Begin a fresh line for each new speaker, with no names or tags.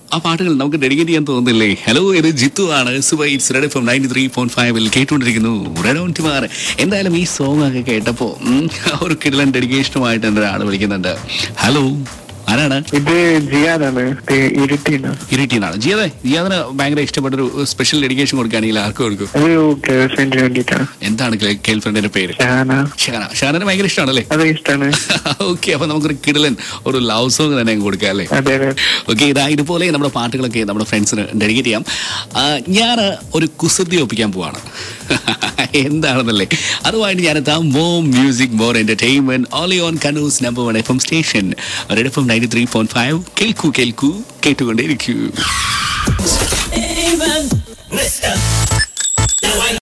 ആ പാട്ടുകൾ നമുക്ക് ഡെഡിക്കേറ്റ് ചെയ്യാൻ തോന്നുന്നില്ലേ ഹലോ ഇത് ജിത്തു ആണ് സുബൈറ്റ്സ് red F ninety three point ഫൈവിൽ കേട്ടുകൊണ്ടിരിക്കുന്നു റെഡ് ഓൺ ടിമാർ എന്തായാലും ഈ സോങ് ഒക്കെ കേട്ടപ്പോ ഉം, ഒരു കിടലൻ ഡെഡിക്കേഷനുമായിട്ട് എൻ്റെ ഒരാൾ വിളിക്കുന്നുണ്ട് ഹലോ ആരാണ്
ഇത് ജിയാദാണ് ഇത് ഇരുട്ടിന്ന്
ഇരിട്ടീനാണ് ജിയാദെ ജിയാദിന് ഭയങ്കര ഇഷ്ടപ്പെട്ട ഒരു സ്പെഷ്യൽ ഡെഡിക്കേഷൻ കൊടുക്കുകയാണെങ്കിൽ ആർക്ക് കൊടുക്കും
അത് ഗേൾ ഫ്രണ്ടിന് വേണ്ടിട്ടാണ്
എന്താണ് കേൾ ഫ്രണ്ടിന്റെ പേര്
ഷാന
ഷാന ഷാനന് ഭയങ്കര ഇഷ്ടമാണല്ലേ
അത് ഇഷ്ടാണ്
ഓക്കെ അപ്പൊ നമുക്കൊരു കിടലൻ ഒരു ലവ് സോങ് തന്നെ അങ്ങ് കൊടുക്കാം അല്ലേ
അതെ അതെ
ഓക്കെ ഇതാ ഇതുപോലെ നമ്മുടെ പാട്ടുകളൊക്കെ നമ്മുടെ ഫ്രണ്ട്സിന് ഡെഡിക്കേറ്റ് ചെയ്യാം ഞാൻ ഒരു കുസൃതി ഒപ്പിക്കാൻ പോവാണ് എന്താണെന്നല്ലേ അതുമായിട്ട് ഞാൻ എത്താം more music more entertainment only on കനൂസ് number one F M station red F M ninety three point five കേൾക്കൂ കേൾക്കൂ കേട്ടുകൊണ്ടേയിരിക്കൂ